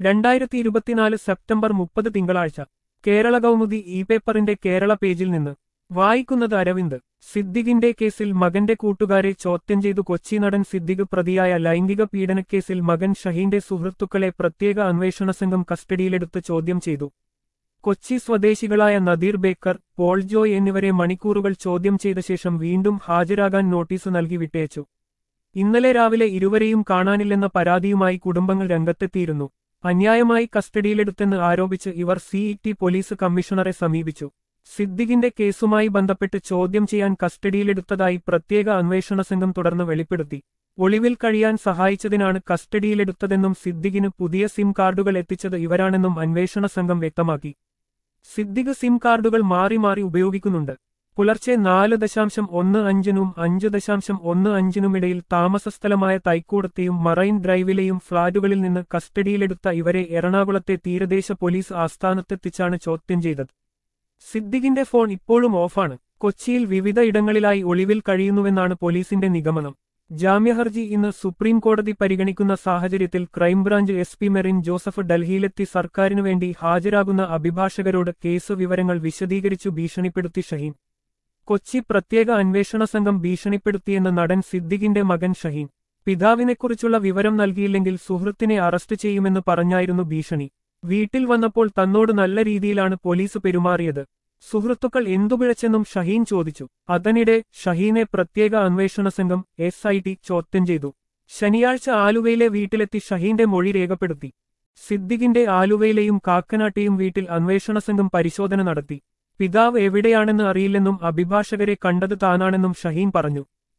രണ്ടായിരത്തി ഇരുപത്തിനാല് സെപ്റ്റംബർ മുപ്പത് തിങ്കളാഴ്ച കേരള കൗമുദി ഇ പേപ്പറിന്റെ കേരള പേജിൽ നിന്ന് വായിക്കുന്നത് അരവിന്ദ് സിദ്ദിഖിന്റെ കേസിൽ മകന്റെ കൂട്ടുകാരെ ചോദ്യം ചെയ്തു കൊച്ചി നടൻ സിദ്ദിഖ് പ്രതിയായ ലൈംഗിക പീഡനക്കേസിൽ മകൻ ഷഹീന്റെ സുഹൃത്തുക്കളെ പ്രത്യേക അന്വേഷണ സംഘം കസ്റ്റഡിയിലെടുത്ത് ചോദ്യം ചെയ്തു കൊച്ചി സ്വദേശികളായ നദീർ ബേക്കർ പോൾ ജോയ് എന്നിവരെ മണിക്കൂറുകൾ ചോദ്യം ചെയ്ത ശേഷം വീണ്ടും ഹാജരാകാൻ നോട്ടീസ് നൽകി വിട്ടയച്ചു ഇന്നലെ രാവിലെ ഇരുവരെയും കാണാനില്ലെന്ന പരാതിയുമായി കുടുംബങ്ങൾ രംഗത്തെത്തിയിരുന്നു അന്യായമായി കസ്റ്റഡിയിലെടുത്തെന്ന് ആരോപിച്ച് ഇവർ സിഇടി പോലീസ് കമ്മീഷണറെ സമീപിച്ചു സിദ്ദിഖിന്റെ കേസുമായി ബന്ധപ്പെട്ട് ചോദ്യം ചെയ്യാൻ കസ്റ്റഡിയിലെടുത്തതായി പ്രത്യേക അന്വേഷണ സംഘം തുടർന്ന് വെളിപ്പെടുത്തി ഒളിവിൽ കഴിയാൻ സഹായിച്ചതിനാണ് കസ്റ്റഡിയിലെടുത്തതെന്നും സിദ്ദിഖിന് പുതിയ സിം കാർഡുകൾ എത്തിച്ചത് ഇവരാണെന്നും അന്വേഷണ സംഘം വ്യക്തമാക്കി സിദ്ദിഖ് സിം കാർഡുകൾ മാറി മാറി ഉപയോഗിക്കുന്നുണ്ട് പുലർച്ചെ നാല് ദശാംശം ഒന്ന് അഞ്ചിനും അഞ്ച് ദശാംശം ഒന്ന് അഞ്ചിനുമിടയിൽ താമസസ്ഥലമായ തൈക്കൂടത്തെയും മറൈൻ ഡ്രൈവിലെയും ഫ്ളാറ്റുകളിൽ നിന്ന് കസ്റ്റഡിയിലെടുത്ത ഇവരെ എറണാകുളത്തെ തീരദേശ പോലീസ് ആസ്ഥാനത്തെത്തിച്ചാണ് ചോദ്യം ചെയ്തത് സിദ്ദിഖിന്റെ ഫോൺ ഇപ്പോഴും ഓഫാണ് കൊച്ചിയിൽ വിവിധ ഇടങ്ങളിലായി ഒളിവിൽ കഴിയുന്നുവെന്നാണ് പോലീസിന്റെ നിഗമനം ജാമ്യഹർജി ഇന്ന് സുപ്രീം കോടതി പരിഗണിക്കുന്ന സാഹചര്യത്തിൽ crime branch S P Merin Joseph ഡൽഹിയിലെത്തി സർക്കാരിനു വേണ്ടി ഹാജരാകുന്ന അഭിഭാഷകരോട് കേസ് വിവരങ്ങൾ വിശദീകരിച്ചു ഭീഷണിപ്പെടുത്തി ഷഹീൻ കൊച്ചി പ്രത്യേക അന്വേഷണ സംഘം ഭീഷണിപ്പെടുത്തിയെന്ന് നടൻ സിദ്ദിഖിന്റെ മകൻ ഷഹീൻ പിതാവിനെക്കുറിച്ചുള്ള വിവരം നൽകിയില്ലെങ്കിൽ സുഹൃത്തിനെ അറസ്റ്റ് ചെയ്യുമെന്ന് പറഞ്ഞായിരുന്നു ഭീഷണി വീട്ടിൽ വന്നപ്പോൾ തന്നോട് നല്ല രീതിയിലാണ് പോലീസ് പെരുമാറിയത് സുഹൃത്തുക്കൾ എന്തുപിഴച്ചെന്നും ഷഹീൻ ചോദിച്ചു അതിനിടെ ഷഹീനെ പ്രത്യേക അന്വേഷണ സംഘം എസ് ഐ ടി ചോദ്യം ചെയ്തു ശനിയാഴ്ച ആലുവയിലെ വീട്ടിലെത്തി ഷഹീന്റെ മൊഴി രേഖപ്പെടുത്തി സിദ്ദിഖിന്റെ ആലുവയിലെയും കാക്കനാട്ടെയും വീട്ടിൽ അന്വേഷണ സംഘം പരിശോധന നടത്തി പിതാവ് എവിടെയാണെന്ന് അറിയില്ലെന്നും അഭിഭാഷകരെ കണ്ടത് താനാണെന്നും ഷഹീൻ പറഞ്ഞു